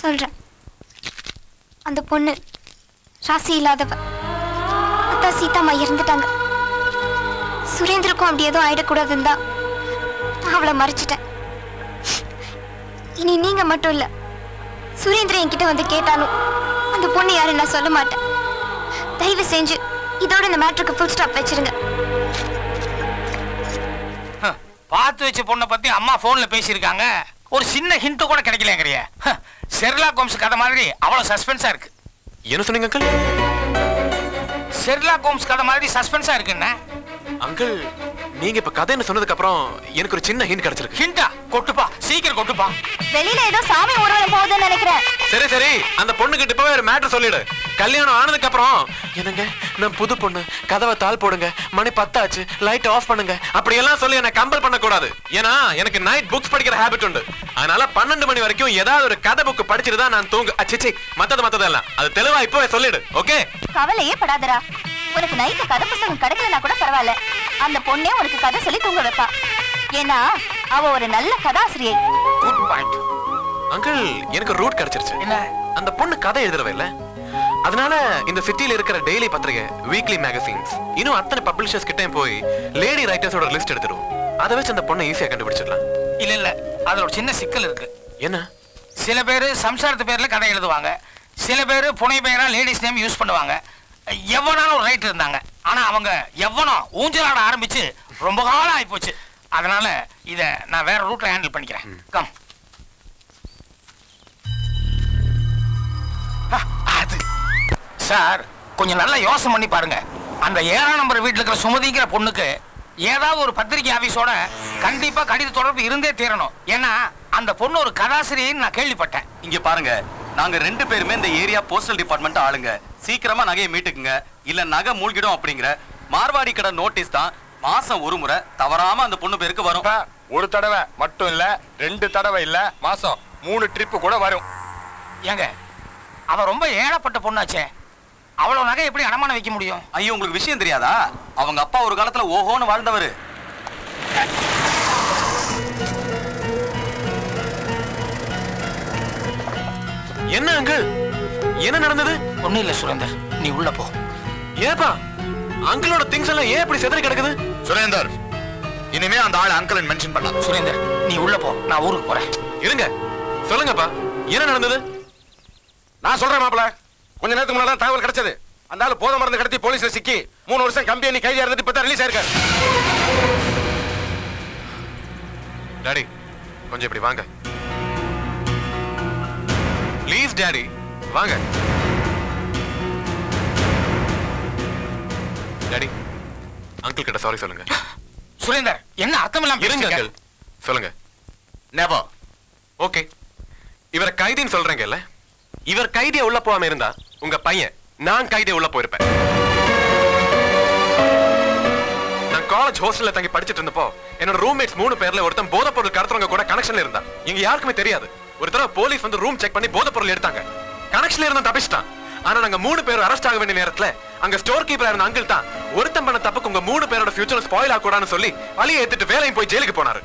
சொல்றேன் அந்த பொண்ணு ராசி இல்லாதவ அத்தா சீதாம்மா இறந்துட்டாங்க சுரேந்தருக்கும் அப்படி எதுவும் ஆயிடக்கூடாதுன்னு தான் நான் அவளை மறைச்சிட்டேன் இனி நீங்க மட்டும் இல்ல சுரேந்திரன் என்கிட்ட வந்து கேட்டாலும் அந்த பொண்ணு யாரு நான் சொல்ல மாட்டேன் தயவு செஞ்சு இதோட இந்த மேட்ருக்கு ஃபுல் ஸ்டாப் வச்சிருங்க ஹம், பார்த்து வச்ச பொண்ணை பத்தி அம்மா போன்ல பேசியிருக்காங்க ஒரு சின்ன ஹிண்ட் கூட கிடைக்கலங்கிறிய செர்லாக் ஹோம்ஸ் கதை மாதிரி அவ்வளவு சஸ்பென்ஸா இருக்கு என்ன சொன்னீங்க அங்கிள் செர்லாக் ஹோம்ஸ் கதை மாதிரி சஸ்பென்ஸா இருக்குன்னு அங்கிள் நீங்க இப்ப கதைன்னு சொன்னதுக்கு அப்புறம் எனக்கு ஒரு சின்ன ஹிண்ட் கிடைச்சிருக்கு ஹிண்டா கொட்டுப்பா சீக்கிரம் கொட்டுப்பா வெளியில ஏதோ சாமி ஊர்வலம் போகுதுன்னு நினைக்கிறேன் சரி சரி அந்த பொண்ணு கிட்ட போய் ஒரு மேட்டர் சொல்லிடு கல்யாணம் ஆனதுக்கு அப்புறம் என்னங்க நான் புது பொண்ணு கதவை தாள் போடுங்க மணி பத்தாச்சு லைட் ஆஃப் பண்ணுங்க அப்படி எல்லாம் சொல்லி என்ன கம்பல் பண்ண கூடாது ஏன்னா எனக்கு நைட் புக்ஸ் படிக்கிற ஹாபிட் உண்டு அதனால பன்னெண்டு மணி வரைக்கும் ஏதாவது ஒரு கதை புக் படிச்சுட்டு தான் நான் தூங்கு அச்சிச்சி மத்தது மத்ததெல்லாம் அது தெளிவா இப்பவே சொல்லிடு ஓகே கவலையே படாதடா உனக்கு நைட்டு கதை புத்தகம் கிடைக்கலனா கூட பரவாயில்ல அந்த பொண்ணே உனக்கு கதை சொல்லி தூங்க வைப்பா ஏன்னா அவ ஒரு நல்ல கதாசிரியை குட் பாயிண்ட் அங்கிள் எனக்கு ரூட் கிடைச்சிருச்சு என்ன அந்த பொண்ணு கதை எழுதுறவ இல்ல அதனால இந்த சிட்டில இருக்கிற டெய்லி பத்திரிகை வீக்லி மேகசின்ஸ் இன்னும் அத்தனை பப்ளிஷர்ஸ் கிட்டயும் போய் லேடி ரைட்டர்ஸோட லிஸ்ட் எடுத்துருவோம் அதை வச்சு அந்த பொண்ணை ஈஸியா கண்டுபிடிச்சிடலாம் இல்ல இல்ல அதுல ஒரு சின்ன சிக்கல் இருக்கு என்ன சில பேர் சம்சாரத்து பேர்ல கதை எழுதுவாங்க சில பேர் புனை பெயரா லேடிஸ் நேம் யூஸ் பண்ணுவாங்க எவ்வளோ ஒரு ரைட் இருந்தாங்க ஆனா அவங்க எவ்வளோ ஊஞ்சலாட ஆரம்பிச்சு ரொம்ப காலம் ஆயிப்போச்சு அதனால இத நான் வேற ரூட்ல ஹேண்டில் பண்ணிக்கிறேன் கம் அது சார் கொஞ்சம் நல்லா யோசனை பண்ணி பாருங்க அந்த ஏழாம் நம்பர் வீட்டுல இருக்கிற சுமதிங்கிற பொண்ணுக்கு ஏதாவது ஒரு பத்திரிகை ஆபீஸோட கண்டிப்பா கடித தொடர்பு இருந்தே தீரணும் ஏன்னா அந்த பொண்ணு ஒரு கதாசிரியைன்னு நான் கேள்விப்பட்டேன் இங்க பாருங்க நாங்க ரெண்டு பேருமே இந்த ஏரியா போஸ்டல் டிபார்ட்மெண்ட் ஆளுங்க சீக்கிரமா நகையை மீட்டுக்குங்க இல்ல நகை மூழ்கிடும் அப்படிங்கிற மார்வாடி கடை நோட்டீஸ் தான் மாசம் ஒரு முறை தவறாம அந்த பொண்ணு பேருக்கு வரும் அப்பா, ஒரு தடவை மட்டும் இல்ல ரெண்டு தடவை இல்ல மாசம் மூணு ட்ரிப்பு கூட வரும் ஏங்க அவ ரொம்ப ஏழப்பட்ட பொண்ணாச்சே அவ்வளவு நகை எப்படி அடமானம் வைக்க முடியும் ஐயோ உங்களுக்கு விஷயம் தெரியாதா அவங்க அப்பா ஒரு காலத்துல ஓஹோன்னு வாழ்ந்தவரு என்ன அங்கிள் என்ன நடந்தது ஒண்ணும் இல்ல சுரேந்தர் நீ உள்ள போ ஏப்பா அங்கிளோட திங்ஸ் எல்லாம் ஏன் இப்படி செதறி கிடக்குது சுரேந்தர் இனிமே அந்த ஆள் அங்கிள் மென்ஷன் பண்ணாத சுரேந்தர் நீ உள்ள போ நான் ஊருக்கு போறேன் இருங்க சொல்லுங்கப்பா என்ன நடந்தது நான் சொல்றேன் மாப்பிள கொஞ்ச நேரத்துக்கு முன்னாடி தகவல் கிடைச்சது அந்த ஆளு போத மருந்து கடத்தி போலீஸ்ல சிக்கி மூணு வருஷம் கம்பி எண்ணி கைதியா இருந்துட்டு இப்பதான் ரிலீஸ் ஆயிருக்காரு டாடி கொஞ்சம் இப்படி வாங்க ப்ளீஸ் டாடி வாங்க டாடி அங்கிள் கிட்ட சாரி சொல்லுங்க சுரேந்தர் என்ன அர்த்தம் இல்லாம இருங்க பேசுறீங்க? அங்கிள் சொல்லுங்க நெவர் ஓகே இவரை கைதின்னு சொல்றீங்கல்ல இவர் கைதியா உள்ள போகாம இருந்தா உங்க பையன் நான் கைதியா உள்ள போயிருப்பேன் நான் காலேஜ் ஹாஸ்டல்ல தங்கி படிச்சிட்டு இருந்தப்போ என்னோட ரூம்மேட்ஸ் மூணு பேர்ல ஒருத்தன் போதைப் பொருள் கடத்துறவங்க கூட கனெக்ஷன்ல இருந்தா எங்க யாருக்குமே தெரியாது ஒரு தடவை போலீஸ் வந்து ரூம் செக் பண்ணி போதைப் பொருள் எடுத்தாங்க கனெக்ஷன்ல இருந்தா தப்பிச்சிட்டான் ஆனா நாங்க மூணு பேர் அரெஸ்ட் ஆக வேண்டிய நேரத்துல அங்க ஸ்டோர் கீப்பரா இருந்த அங்கிள் தான் ஒருத்தன் பண்ண தப்புக்கு உங்க மூணு பேரோட ஃபியூச்சர் ஸ்பாயில் ஆகக்கூடாதுன்னு சொல்லி வழியை ஏத்துட்டு வேலையும் போய் ஜெயிலுக்கு போனாரு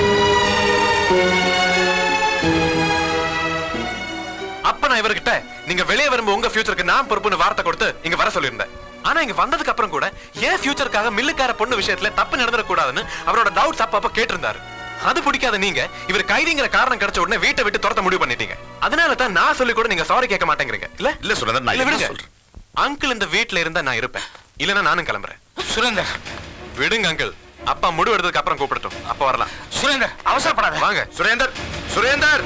அப்ப நான் இவர்கிட்ட நீங்க வெளியே வரும்போது உங்க ஃபியூச்சருக்கு நான் பொறுப்புன்னு வார்த்தை கொடுத்து இங்க வர சொல்லியிருந்தேன் ஆனா இங்க வந்ததுக்கு அப்புறம் கூட ஏன் ஃபியூச்சருக்காக மில்லுக்கார பொண்ணு விஷயத்துல தப்பு நடந்துடக்கூடாதுன்னு அவரோட டவுட்ஸ் அப்ப அப்ப கேட்டிருந்தாரு அது பிடிக்காத நீங்க இவர் கைதிங்கிற காரணம் கிடைச்ச உடனே வீட்டை விட்டு துரத்த முடிவு பண்ணிட்டீங்க அதனால தான் நான் சொல்லி கூட நீங்க சாரி கேட்க மாட்டேங்கிறீங்க இல்ல இல்ல சுரேந்தர் நான் இல்ல என்ன விடுங்க சொல்றேன் அங்கிள் இந்த வீட்ல இருந்தா நான் இருப்பேன் இல்லனா நானும் கிளம்புறேன் சுரேந்தர் விடுங்க அங்கிள் அப்பா முடிவு எடுத்ததுக்கு அப்புறம் கூப்பிடட்டும் அப்ப வரலாம் சுரேந்தர் அவசரப்படாத வாங்க சுரேந்தர் சுரேந்தர்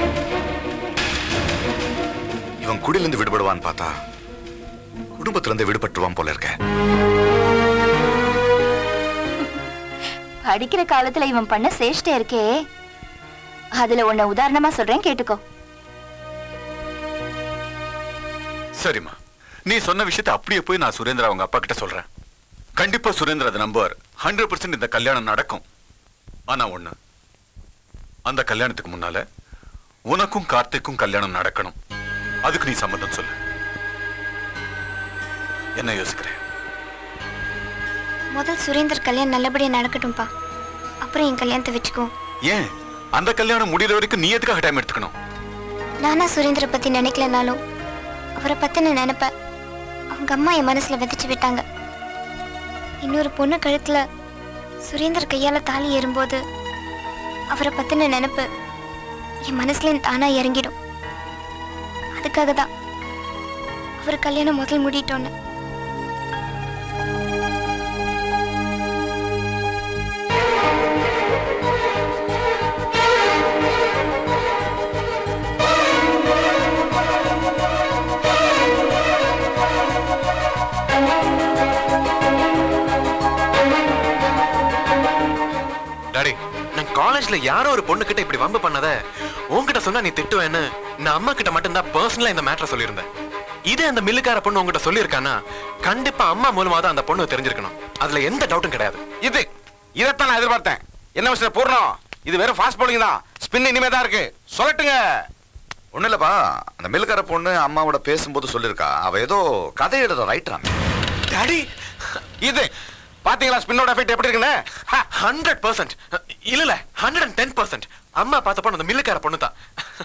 இவன் குடியிலிருந்து விடுபடுவான்னு பார்த்தா குடும்பத்துல இருந்து விடுபட்டுருவான் போல இருக்க படிக்கிற காலத்துல இவன் பண்ண சேஷ்டை இருக்கே அதுல உன்னை உதாரணமா சொல்றேன் கேட்டுக்கோ சரிம்மா நீ சொன்ன விஷயத்தை அப்படியே போய் நான் சுரேந்திரா அவங்க அப்பா கிட்ட சொல்றேன் கண்டிப்பா சுரேந்திர அதை நம்புவார் ஹண்ட்ரட் பர்சன்ட் இந்த கல்யாணம் நடக்கும் ஆனா ஒண்ணு அந்த கல்யாணத்துக்கு முன்னால உனக்கும் கார்த்திக்கும் கல்யாணம் நடக்கணும் அதுக்கு நீ சம்மதம் சொல்லு என்ன யோசிக்கிறேன் முதல் சுரேந்தர் கல்யாணம் நல்லபடியா நடக்கட்டும்பா அப்புறம் என் கல்யாணத்தை வச்சுக்கோ ஏன் அந்த கல்யாணம் முடியற வரைக்கும் நீ எதுக்காக டைம் எடுத்துக்கணும் நானா சுரேந்திர பத்தி நினைக்கலனாலும் அவரை பத்தி நான் நினைப்பேன் அவங்க அம்மா என் மனசுல விதைச்சு விட்டாங்க இன்னொரு பொண்ணு கழுத்துல சுரேந்தர் கையால தாலி ஏறும்போது அவரை பத்தின நினைப்பு என் மனசுல தானா இறங்கிடும் அதுக்காக தான் அவர் கல்யாணம் முதல் முடிட்டோன்னு டாடி நான் காலேஜ்ல யாரோ ஒரு பொண்ணு கிட்ட இப்படி வம்பு பண்ணத உன்கிட்ட சொன்னா நீ திட்டுவேன்னு நான் அம்மா கிட்ட மட்டும்தான் பர்சனலா இந்த மேட்டரை சொல்லியிருந்தேன் இதே அந்த மில்லுக்கார பொண்ணு உங்ககிட்ட சொல்லியிருக்கானா கண்டிப்பா அம்மா மூலமா தான் அந்த பொண்ணு தெரிஞ்சிருக்கணும் அதுல எந்த டவுட்டும் கிடையாது இது இதைத்தான் நான் எதிர்பார்த்தேன் என்ன மிஸ்டர் பூர்ணம் இது வெறும் ஃபாஸ்ட் போலிங் தான் ஸ்பின் இனிமே தான் இருக்கு சொல்லட்டுங்க ஒண்ணும் இல்லப்பா அந்த மில்லுக்கார பொண்ணு அம்மாவோட பேசும்போது சொல்லியிருக்கா அவ ஏதோ கதை எழுத ரைட்டராங்க டாடி இது பாத்தீங்களா ஸ்பின்னோட எஃபெக்ட் எப்படி இருக்குன்னு ஹ, ஹண்ட்ரட் பர்சன்ட் இல்ல இல்ல ஹண்ட்ரட் அண்ட் டென் பர்சன்ட் அம்மா பார்த்தப்போ அந்த மில்லுக்கார பொண்ணு தான்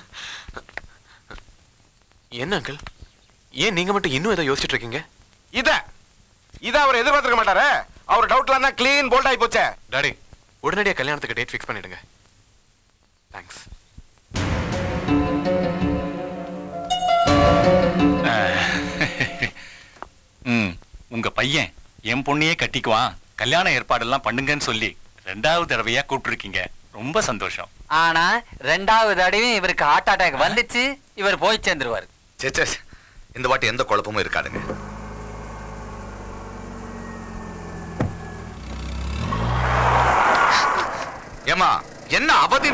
என்ன அங்கிள் ஏன் நீங்க மட்டும் இன்னும் ஏதோ யோசிச்சுட்டு இருக்கீங்க இத இத அவர் எதிர்பார்த்திருக்க மாட்டாரு அவர் டவுட்லாம் தான் க்ளீன் போல்ட் ஆகி போச்சே டாடி உடனடியா கல்யாணத்துக்கு டேட் ஃபிக்ஸ் பண்ணிடுங்க தேங்க்ஸ் ம் உங்க பையன் என் பொண்ணையே கட்டிக்குவான் கல்யாண ஏற்பாடெல்லாம் பண்ணுங்கன்னு சொல்லி ரெண்டாவது தடவையா கூப்பிட்டுருக்கீங்க ரொம்ப சந்தோஷம் ஆனா ரெண்டாவது தடவையும் இவருக்கு ஹார்ட் அட்டாக் வந்துச்சு இவர் போய் சேர்ந்துருவாரு சே சே இந்த வாட்டி எந்த குழப்பமும் இருக்காதுங்க ஏமா என்ன அவதி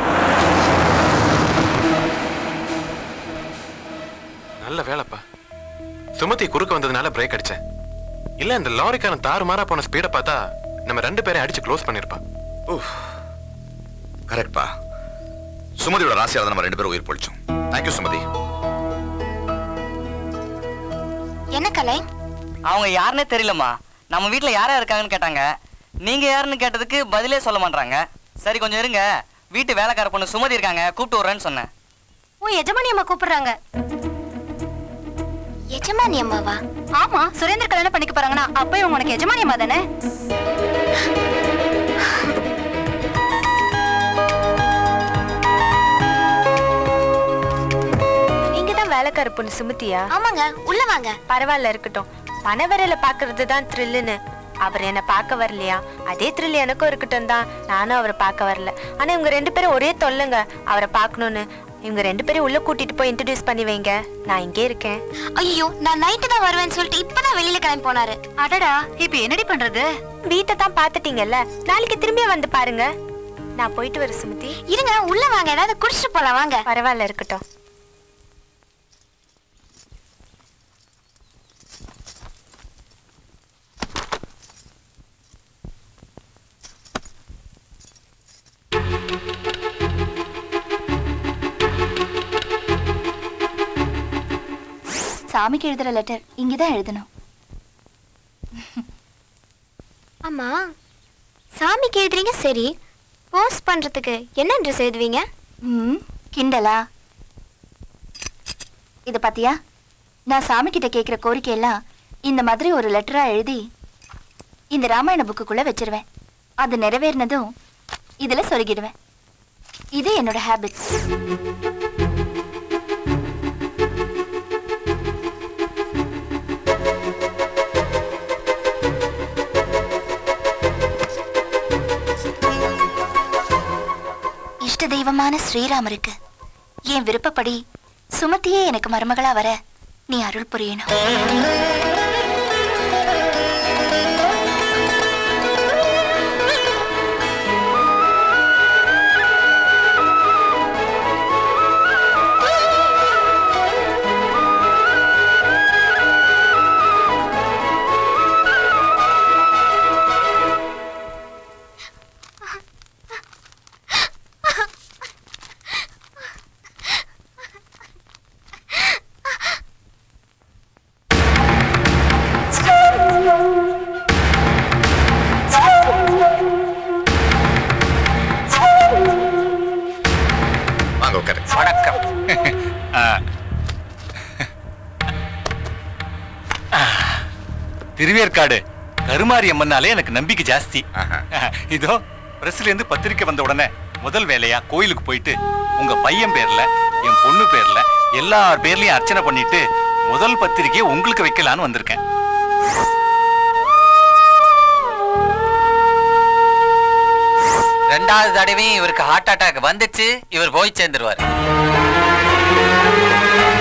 நல்ல வேலைப்பா சுமதி குறுக்க வந்ததுனால பிரேக் அடிச்சேன் இல்ல இந்த லாரிக்காரன் தாறுமாறா போன ஸ்பீட பார்த்தா நம்ம ரெண்டு பேரையும் அடிச்சு க்ளோஸ் பண்ணிருப்பான் கரெக்ட்பா சுமதியோட ராசியால தான் நம்ம ரெண்டு பேரும் உயிர் பொழிச்சோம் தேங்க்யூ சுமதி என்ன கலை அவங்க யாருன்னே தெரியலம்மா நம்ம வீட்ல யாரா இருக்காங்கன்னு கேட்டாங்க நீங்க யாருன்னு கேட்டதுக்கு பதிலே சொல்ல மாட்டாங்க சரி கொஞ்சம் இருங்க வீட்டு வேலைக்கார பொண்ணு சுமதி இருக்காங்க கூப்பிட்டு விடுறேன்னு சொன்னேன் உன் எஜமானி அம்மா கூப்பிடுறாங்க எஜமானி அம்மாவா ஆமா சுரேந்தர் கல்யாணம் பண்ணிக்க போறாங்கன்னா அப்பயும் உனக்கு எஜமானி அம்மா தானே நீங்க தான் வேலைக்கார பொண்ணு சுமதியா ஆமாங்க உள்ள வாங்க பரவாயில்ல இருக்கட்டும் பணவரையில பாக்குறது தான் த்ரில்லுன்னு அவர் என்ன பார்க்க வரலையா அதே த்ரில் எனக்கும் இருக்கட்டும் தான் நானும் அவரை பார்க்க வரல ஆனா இவங்க ரெண்டு பேரும் ஒரே தொல்லுங்க அவரை பார்க்கணும்னு இவங்க ரெண்டு பேரும் உள்ள கூட்டிட்டு போய் இன்ட்ரடியூஸ் பண்ணி வைங்க நான் இங்கே இருக்கேன் ஐயோ நான் நைட்டு தான் வருவேன்னு சொல்லிட்டு இப்பதான் வெளியில கிளம்பி போனாரு அடடா இப்ப என்னடி பண்றது வீட்டை தான் பார்த்துட்டீங்கல்ல நாளைக்கு திரும்பி வந்து பாருங்க நான் போயிட்டு வரேன் சுமதி இருங்க உள்ள வாங்க ஏதாவது குடிச்சிட்டு போலாம் வாங்க பரவாயில்ல இருக்கட்டும் சாமிக்கு எழுதுற லெட்டர் இங்கதான் எழுதணும் ஆமா சாமிக்கு எழுதுறீங்க சரி போஸ்ட் பண்றதுக்கு என்ன ட்ரெஸ் எழுதுவீங்க ம் கிண்டலா இது பாத்தியா நான் சாமி கிட்ட கேக்குற கோரிக்கையெல்லாம் இந்த மாதிரி ஒரு லெட்டரா எழுதி இந்த ராமாயண புக்குக்குள்ள வச்சிருவேன் அது நிறைவேறினதும் இதுல சொருகிடுவேன் இது என்னோட ஹேபிட்ஸ் இஷ்ட தெய்வமான ஸ்ரீராமருக்கு என் விருப்பப்படி சுமத்தியே எனக்கு மருமகளா வர நீ அருள் புரியணும் ஆ திருவேற்காடு கருமாரி அம்மன்னாலே எனக்கு நம்பிக்கை ஜாஸ்தி இதோ பிரஸ்ல இருந்து பத்திரிக்கை வந்த உடனே முதல் வேலையா கோயிலுக்கு போயிட்டு உங்க பையன் பேர்ல என் பொண்ணு பேர்ல எல்லார் பேர்லயும் அர்ச்சனை பண்ணிட்டு முதல் பத்திரிக்கையை உங்களுக்கு வைக்கலான்னு வந்திருக்கேன் ரெண்டாவது தடவையும் இவருக்கு ஹார்ட் அட்டாக் வந்துச்சு இவர் போய் சேர்ந்துருவார்